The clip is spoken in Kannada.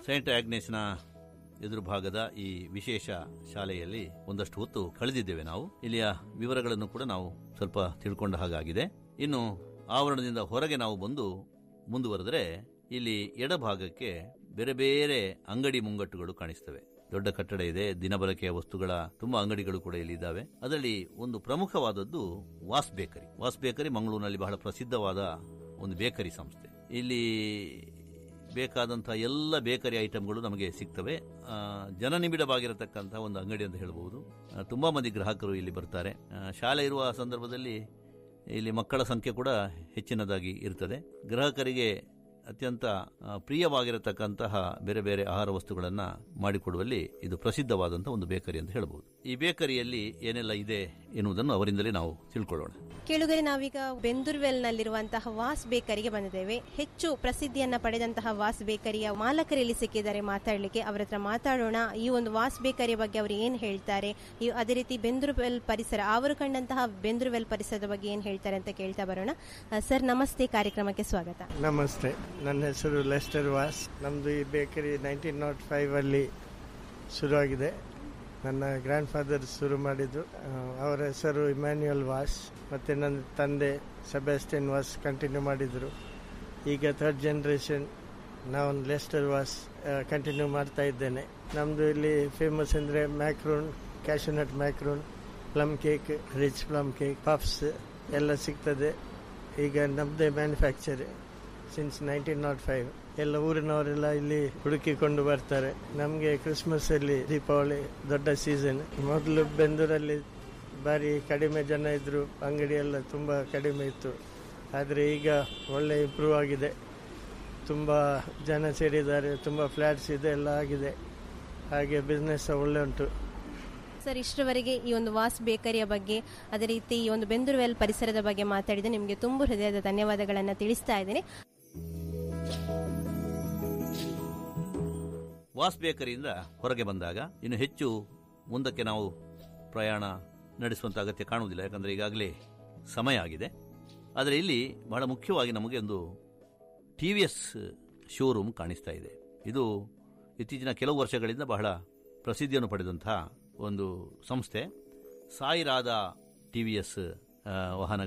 ಸೈಂಟ್ ಆಗ್ನೇಸ್ನ ಎದುರು ಭಾಗದ ಈ ವಿಶೇಷ ಶಾಲೆಯಲ್ಲಿ ಒಂದಷ್ಟು ಹೊತ್ತು ಕಳೆದಿದ್ದೇವೆ ನಾವು ಇಲ್ಲಿಯ ವಿವರಗಳನ್ನು ಕೂಡ ನಾವು ಸ್ವಲ್ಪ ತಿಳ್ಕೊಂಡ ಹಾಗಾಗಿದೆ ಇನ್ನು ಆವರಣದಿಂದ ಹೊರಗೆ ನಾವು ಬಂದು ಮುಂದುವರೆದರೆ ಇಲ್ಲಿ ಎಡಭಾಗಕ್ಕೆ ಬೇರೆ ಬೇರೆ ಅಂಗಡಿ ಮುಂಗಟ್ಟುಗಳು ಕಾಣಿಸ್ತವೆ ದೊಡ್ಡ ಕಟ್ಟಡ ಇದೆ ದಿನಬಳಕೆಯ ವಸ್ತುಗಳ ತುಂಬಾ ಅಂಗಡಿಗಳು ಕೂಡ ಇಲ್ಲಿ ಇದ್ದಾವೆ ಅದರಲ್ಲಿ ಒಂದು ಪ್ರಮುಖವಾದದ್ದು ವಾಸ್ ಬೇಕರಿ ವಾಸ್ ಬೇಕರಿ ಮಂಗಳೂರಿನಲ್ಲಿ ಬಹಳ ಪ್ರಸಿದ್ಧವಾದ ಒಂದು ಬೇಕರಿ ಸಂಸ್ಥೆ ಇಲ್ಲಿ ಬೇಕಾದಂತಹ ಎಲ್ಲ ಬೇಕರಿ ಐಟಮ್ಗಳು ನಮಗೆ ಸಿಗ್ತವೆ ಆ, ಜನನಿಬಿಡವಾಗಿರತಕ್ಕಂತಹ ಒಂದು ಅಂಗಡಿ ಅಂತ ಹೇಳಬಹುದು ಆ, ತುಂಬಾ ಮಂದಿ ಗ್ರಾಹಕರು ಇಲ್ಲಿ ಬರ್ತಾರೆ ಆ, ಶಾಲೆ ಇರುವ ಸಂದರ್ಭದಲ್ಲಿ ಇಲ್ಲಿ ಮಕ್ಕಳ ಸಂಖ್ಯೆ ಕೂಡ ಹೆಚ್ಚಿನದಾಗಿ ಇರ್ತದೆ ಗ್ರಾಹಕರಿಗೆ ಅತ್ಯಂತ ಆ, ಪ್ರಿಯವಾಗಿರತಕ್ಕಂತಹ ಬೇರೆ ಬೇರೆ ಆಹಾರ ವಸ್ತುಗಳನ್ನ ಮಾಡಿಕೊಡುವಲ್ಲಿ ಇದು ಪ್ರಸಿದ್ಧವಾದಂತಹ ಒಂದು ಬೇಕರಿ ಅಂತ ಹೇಳಬಹುದು ಈ ಬೇಕರಿಯಲ್ಲಿ ಏನೆಲ್ಲ ಇದೆ ಎನ್ನುವುದನ್ನು ಅವರಿಂದಲೇ ನಾವು ತಿಳ್ಕೊಳ್ಳೋಣ ಕೇಳುಗರೆ ನಾವೀಗ ಬೆಂದೂರ್ವೆಲ್ ನಲ್ಲಿರುವಂತಹ ವಾಸ್ ಬೇಕರಿಗೆ ಬಂದಿದ್ದೇವೆ ಹೆಚ್ಚು ಪ್ರಸಿದ್ಧಿಯನ್ನ ಪಡೆದಂತಹ ವಾಸ್ ಬೇಕರಿಯ ಮಾಲಕರಲ್ಲಿ ಸಿಕ್ಕಿದ್ದಾರೆ ಮಾತಾಡಲಿಕ್ಕೆ ಅವರ ಹತ್ರ ಮಾತಾಡೋಣ ಈ ಒಂದು ವಾಸ್ ಬೇಕರಿಯ ಬಗ್ಗೆ ಅವರು ಏನ್ ಹೇಳ್ತಾರೆ ಈ- ಅದೇ ರೀತಿ ಬೆಂದೂರ್ವೆಲ್ ಪರಿಸರ ಅವರು ಕಂಡಂತಹ ಬೆಂದೂರ್ವೆಲ್ ಪರಿಸರದ ಬಗ್ಗೆ ಏನ್ ಹೇಳ್ತಾರೆ ಅಂತ ಕೇಳ್ತಾ ಬರೋಣ ಆ, ಸರ್ ನಮಸ್ತೆ ಕಾರ್ಯಕ್ರಮಕ್ಕೆ ಸ್ವಾಗತ ನಮಸ್ತೆ ನನ್ನ ಹೆಸರು ಲೆಸ್ಟರ್ ವಾಸ್ ನಮ್ಮದು ಈ ಬೇಕರಿ ನೈನ್ಟೀನ್ ನಾಟ್ ಫೈವ್ ಅಲ್ಲಿ ಶುರುವಾಗಿದೆ ನನ್ನ ಗ್ರ್ಯಾಂಡ್ ಫಾದರ್ ಶುರು ಮಾಡಿದ್ದು ಆ, ಅವರ ಹೆಸರು ಇಮ್ಯಾನ್ಯುಯಲ್ ವಾಸ್ ಮತ್ತು ನನ್ನ ತಂದೆ ಸೆಬಾಸ್ಟಿಯನ್ ವಾಸ್ ಕಂಟಿನ್ಯೂ ಮಾಡಿದರು ಈಗ ಥರ್ಡ್ ಜನ್ರೇಷನ್ ನಾವು ಲೆಸ್ಟರ್ ವಾಸ್ ಕಂಟಿನ್ಯೂ ಮಾಡ್ತಾ ಇದ್ದೇನೆ ನಮ್ಮದು ಇಲ್ಲಿ ಫೇಮಸ್ ಅಂದರೆ macaroon cashew nut macaroon plum cake rich plum cake puffs ಎಲ್ಲ ಸಿಗ್ತದೆ ಈಗ ನಮ್ಮದೇ manufacture since nineteen nought five ಎಲ್ಲ ಊರಿನವರೆಲ್ಲ ಇಲ್ಲಿ ಹುಡುಕಿಕೊಂಡು ಬರ್ತಾರೆ ನಮಗೆ ಕ್ರಿಸ್ಮಸ್ ಅಲ್ಲಿ ದೀಪಾವಳಿ ದೊಡ್ಡ ಸೀಸನ್ ಮೊದಲು ಬೆಂದೂರಲ್ಲಿ ಬಾರಿ ಕಡಿಮೆ ಜನ ಇದ್ರು ಅಂಗಡಿ ಎಲ್ಲ ತುಂಬ ಕಡಿಮೆ ಇತ್ತು ಆದರೆ ಈಗ ಒಳ್ಳೆ ಇಂಪ್ರೂವ್ ಆಗಿದೆ ತುಂಬ ಜನ ಸೇರಿದ್ದಾರೆ ತುಂಬ ಫ್ಲ್ಯಾಟ್ಸ್ ಇದೆ ಎಲ್ಲ ಆಗಿದೆ ಹಾಗೆ ಬಿಸ್ನೆಸ್ ಒಳ್ಳೆ ಉಂಟು ಸರ್ ಇಷ್ಟರವರೆಗೆ ಈ ಒಂದು ವಾಸ್ ಬೇಕರಿಯ ಬಗ್ಗೆ ಅದೇ ರೀತಿ ಈ ಒಂದು ಬೆಂದೂರ್ವೆಲ್ ಪರಿಸರದ ಬಗ್ಗೆ ಮಾತಾಡಿದೆ ನಿಮಗೆ ತುಂಬ ಹೃದಯದ ಧನ್ಯವಾದಗಳನ್ನು ತಿಳಿಸ್ತಾ ಇದ್ದೇನೆ ವಾಸ್ ಬೇಕರಿಯಿಂದ ಹೊರಗೆ ಬಂದಾಗ ಇನ್ನು ಹೆಚ್ಚು ಮುಂದಕ್ಕೆ ನಾವು ಪ್ರಯಾಣ ನಡೆಸುವಂತ ಅಗತ್ಯ ಕಾಣುವುದಿಲ್ಲ ಯಾಕಂದ್ರೆ ಈಗಾಗಲೇ ಸಮಯ ಆಗಿದೆ ಆದರೆ ಇಲ್ಲಿ ಬಹಳ ಮುಖ್ಯವಾಗಿ ನಮಗೆ ಒಂದು ಟಿ ವಿ ಎಸ್ ಶೋರೂಮ್ ಕಾಣಿಸ್ತಾ ಇದೆ ಇದು ಇತ್ತೀಚಿನ ಕೆಲವು ವರ್ಷಗಳಿಂದ ಬಹಳ ಪ್ರಸಿದ್ಧಿಯನ್ನು ಪಡೆದಂತಹ ಒಂದು ಸಂಸ್ಥೆ ಸಾಯಿರಾದ ಟಿ ವಿ ಎಸ್ ವಾಹನಗಳ